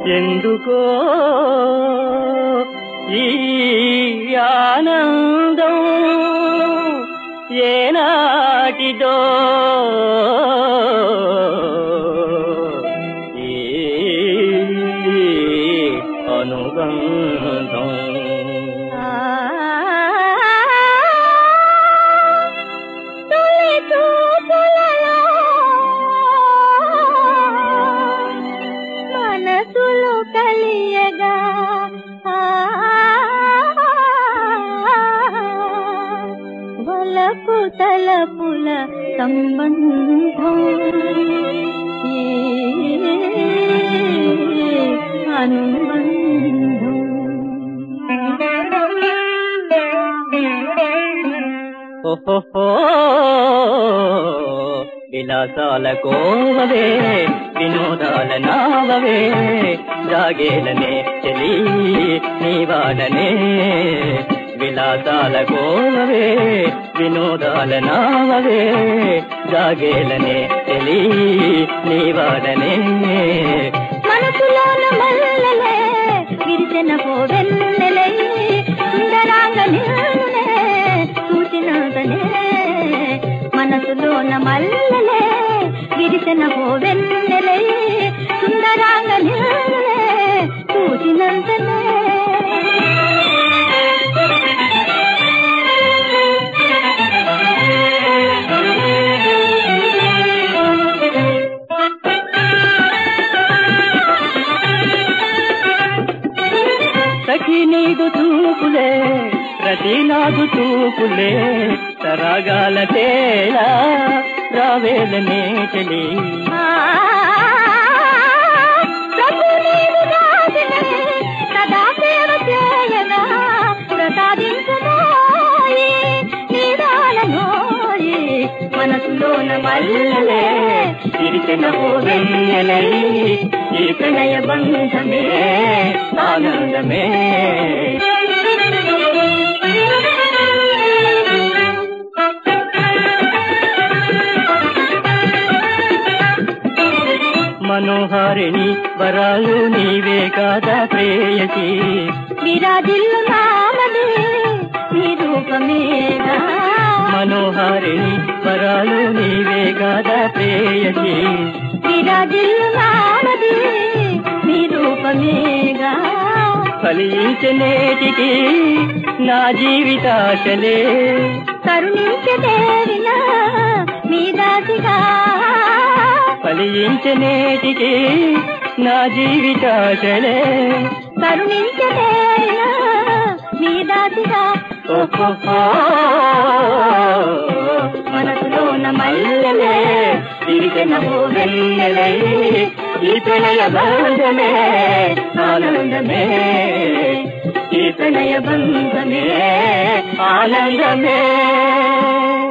ఎందుకో ఈ ఆనందం ఏనాటిదో ఈ అనుబంధం తొలి చూపులలో మనసులు కలియగా వలపు తలపుల సంబంధం ఈ అనుబంధం ఓహో విలాసాల కోవవే వినోదాల నావవే జాగేలనే చెలి నీవాడనే విలాసాల కోవవే వినోదాల నావవే జాగేలనే చెలి నీవాడనే మనసులోన మల్లెలే విరిసిన పోవెన్నెలై సుందరాంగ నిన్నునే చూసినదనే మనసులోన మల్లెలే విరిసిన పోవెన్నెలై సుందరాంగ నిన్నునే చూసినంతనే సఖి నీదు చూపులే ప్రతి నాగు చూపులే సరాగాల తేలా రావేలనే చెలి ఆ ప్రభు నీవు దాసినే సదా సేవ చేయగా ప్రసాదించుమోయి నీరాలనోయి మనసులోన మల్లెలే తిరిచిన వెన్నెలై ఈ ప్రణయ బంధమే ఆనందమే మనోహారిణి వరాలు నీవే కాదా ప్రేయసి విరాజిల్లు నామదే నీ రూపమేగా మనోహారిణి వరాలు నీవే కాదా ప్రేయసి విరాజిల్లు నామదే నీ రూపమేగా ఫలించనేటికి నా జీవితాశలే కరుణించదేవిన మీ దాసిగా ఫలించనేటికి నా జీవితాశలే కరుణించదేవిన మీ దాసిగా ఓహో మనసులోన మల్లెలే తిరిగిన వెన్నెలై ఈ ప్రణయ బంధమే ఆనందమే ఈ ప్రణయ బంధమే ఆనందమే